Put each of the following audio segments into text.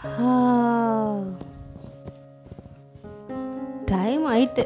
time ஆயிட்டு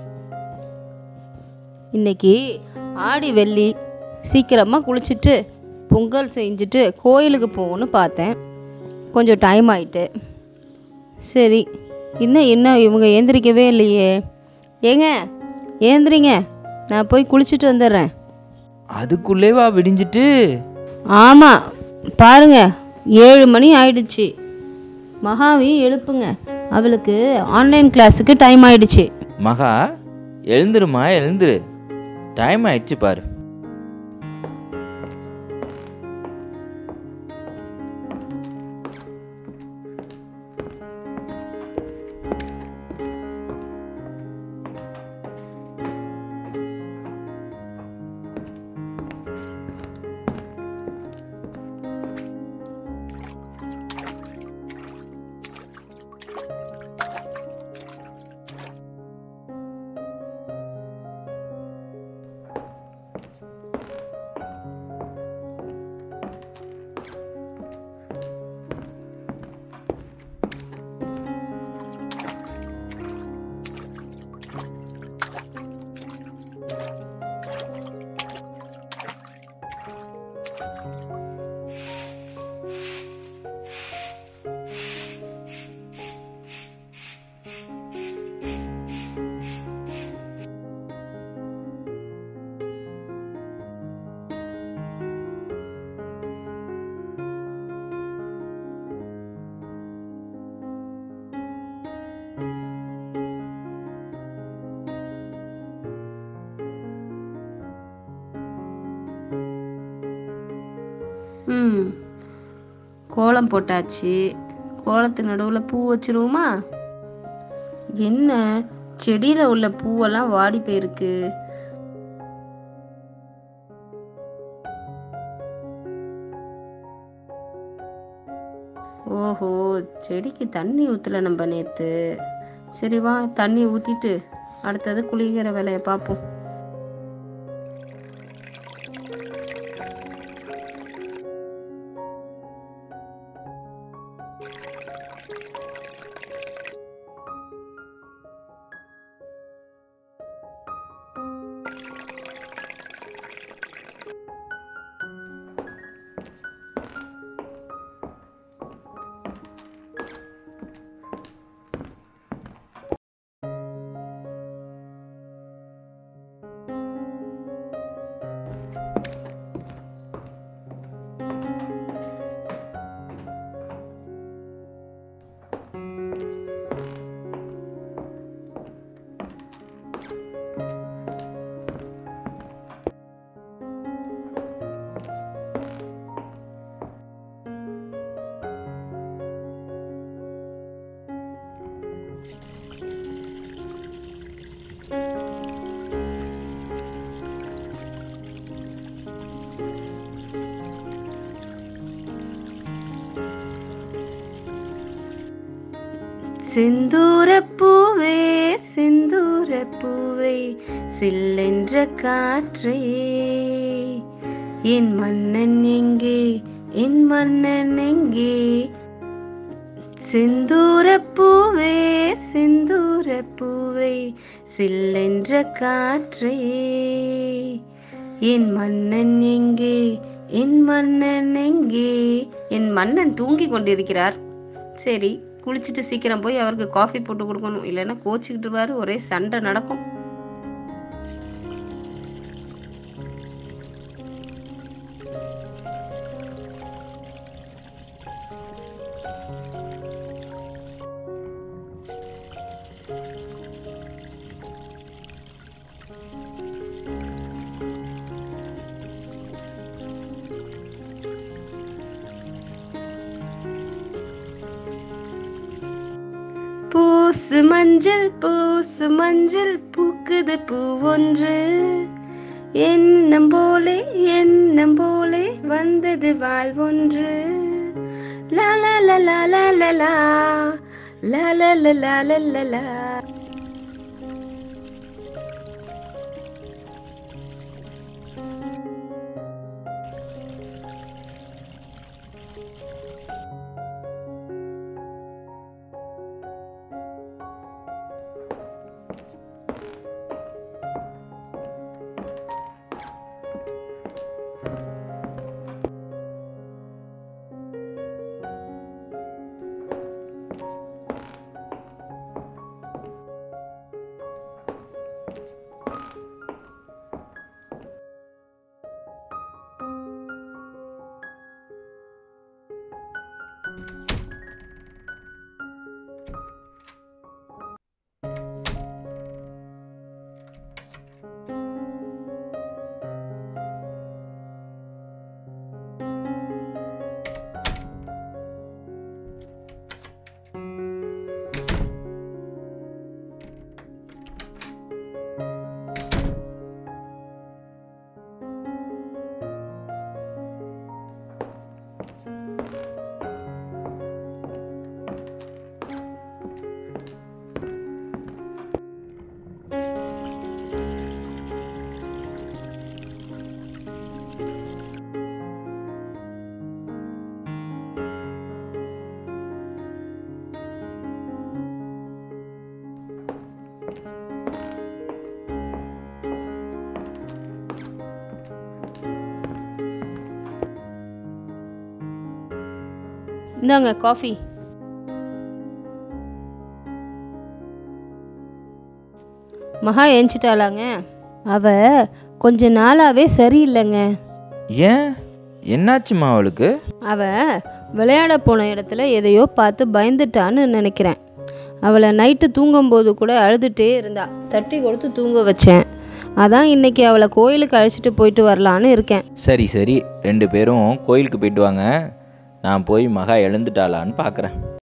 இன்னைக்கு ஆடி வெள்ளி சீக்கிரமாக குளிச்சுட்டு பொங்கல் செஞ்சுட்டு கோயிலுக்கு போகணும்னு பார்த்தேன் கொஞ்சம் டைம் ஆயிட்டு சரி இன்னும் இன்னும் இவங்க ஏந்திரிக்கவே இல்லையே ஏங்க ஏந்திரிங்க நான் போய் குளிச்சுட்டு வந்துடுறேன் அதுக்குள்ளேவா விடிஞ்சிட்டு ஆமாம் பாருங்க ஏழு மணி ஆயிடுச்சு மகாவி எழுப்புங்க அவளுக்கு ஆன்லைன் கிளாஸுக்கு டைம் ஆயிடுச்சு மகா எழுந்துருமா எழுந்துரு டைம் ஆயிடுச்சு பாரு ம் கோலம் போட்டாச்சு கோலத்து நடுவில் பூ வச்சிருவோமா என்ன செடியில் உள்ள பூவெல்லாம் வாடி போயிருக்கு ஓஹோ செடிக்கு தண்ணி ஊற்றல நம்ம நேற்று சரி வா தண்ணி ஊற்றிட்டு அடுத்தது குளிக்கிற வேலையை பார்ப்போம் செந்தூர பூவே செந்தூர பூவே சில்லென்ற காற்றே என் மன்னன் எங்கே என் மன்னன் எங்கே செந்தூர பூவே செந்தூர பூவே சில்லென்ற காற்றே என் மன்னன் எங்கே என் மன்னன் எங்கே என் மன்னன் தூங்கி கொண்டிருக்கிறார் சரி குளிச்சுட்டு சீக்கிரம் போய் அவருக்கு காஃபி போட்டு கொடுக்கணும் இல்லைன்னா கோச்சிக்கிட்டு இருப்பாரு ஒரே சண்டை நடக்கும் பூசு மஞ்சள் பூசு மஞ்சள் பூக்குது பூ ஒன்று எண்ணம் போலே எண்ணம் போலே வந்தது வாழ்வொன்று லா லா லா லா லா லா லா லா லா லா லா லா லா லா இந்தாங்க காஃபி மகா ஏஞ்சிட்டாளாங்க அவ கொஞ்ச நாளாவே சரியில்லைங்க ஏன் என்னாச்சுமா அவளுக்கு அவ விளையாட போன இடத்துல எதையோ பார்த்து பயந்துட்டான்னு நினைக்கிறேன் அவளை நைட்டு தூங்கும்போது கூட அழுதுகிட்டே இருந்தா தட்டி கொடுத்து தூங்க வச்சேன் அதான் இன்னைக்கு அவளை கோயிலுக்கு அழைச்சிட்டு போயிட்டு வரலான்னு இருக்கேன் சரி சரி ரெண்டு பேரும் கோயிலுக்கு போயிட்டு வாங்க நான் போய் மகா எழுந்துட்டாளான்னு பார்க்குறேன்